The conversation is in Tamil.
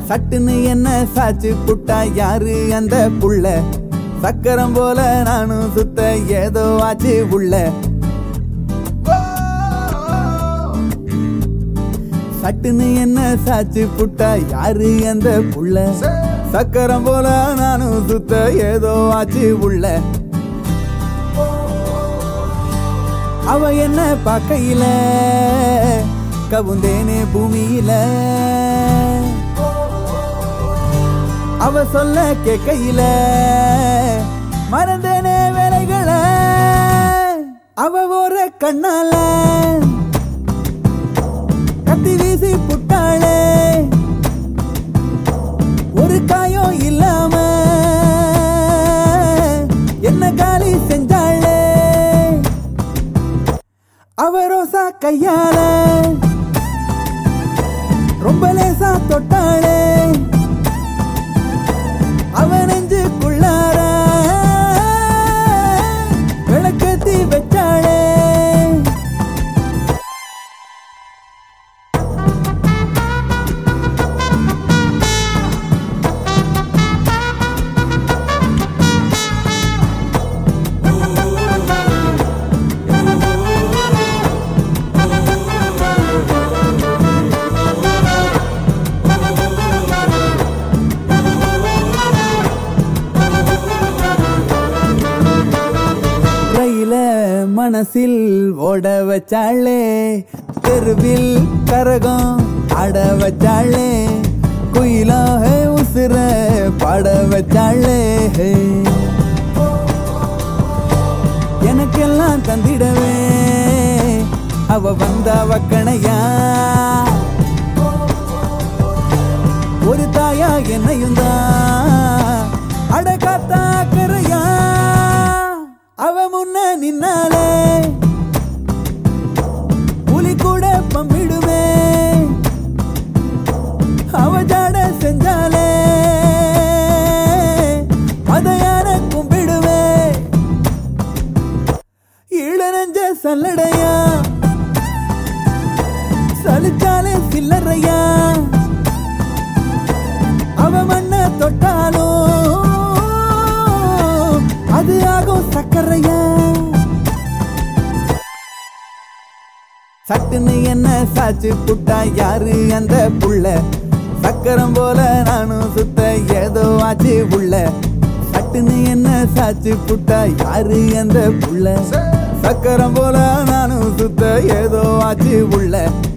சட்டுன்னு என்ன சாச்சு புட்டா யாரு அந்த புள்ள சக்கரம் போல நானும் சுத்த ஏதோ ஆச்சு உள்ள சட்டுன்னு என்ன சாச்சு புட்டா யாரு அந்த புள்ள சக்கரம் போல நானும் சுத்த ஏதோ ஆச்சு உள்ள அவ என்ன பார்க்கையில கவுந்தேனே பூமியில அவ சொல்ல கேட்கையில மறந்தேனே வேலைகளை அவ ஒரு கண்ணால கத்தி வீசி புட்டாளே ஒரு காயம் இல்லாம என்ன காலி செஞ்சாளே அவ ரோசா கையால ரொம்ப லேசா தொட்டாளே அவ நெஞ்சுக்குள்ளார விளக்கத்தி வச்சாளே ரயில மனசில் ஓட வச்சாளே தெருவில் கரகம் ஆட வச்சாளே குயிலாக உசுர பாட வச்சாளே எனக்கெல்லாம் தந்திடவே அவ வந்தா வக்கணையா ஒரு தாயா என்னையும் தான் அட காத்தா கரையா அவ முன்ன நின்னாலே புலி கூட பம்பிடுமே அவ ஜாட செஞ்சாலே அதையான கும்பிடுவே இளநஞ்ச சல்லடையா சலிச்சாலே சில்லறையா அவ மண்ண தொட்டாலும் அது ஆகும் சக்கரையா சட்டுன்னு என்ன சாச்சு புட்டா யாரு அந்த புள்ள சக்கரம் போல நானும் சுத்த ஏதோ ஆச்சு உள்ள சட்டுன்னு என்ன சாச்சு புட்டா யாரு அந்த புள்ள சக்கரம் போல நானும் சுத்த ஏதோ ஆச்சு உள்ள